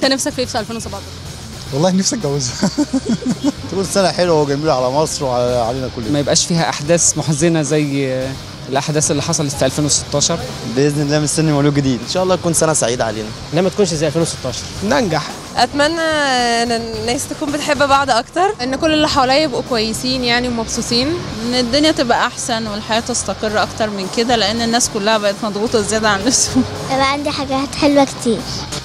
انت نفسك في ايه في 2017 والله نفسي اتجوزها تكون سنه حلوه وجميله على مصر وعلينا كلنا ما يبقاش فيها احداث محزنه زي الاحداث اللي حصلت في 2016 باذن الله مستني مولود جديد ان شاء الله تكون سنه سعيده علينا انها ما تكونش زي 2016 ننجح اتمنى ان الناس تكون بتحب بعض اكتر ان كل اللي حواليا يبقوا كويسين يعني ومبسوطين ان الدنيا تبقى احسن والحياه تستقر اكتر من كده لان الناس كلها بقت مضغوطه زياده عن نفسهم يبقى عندي حاجات حلوه كتير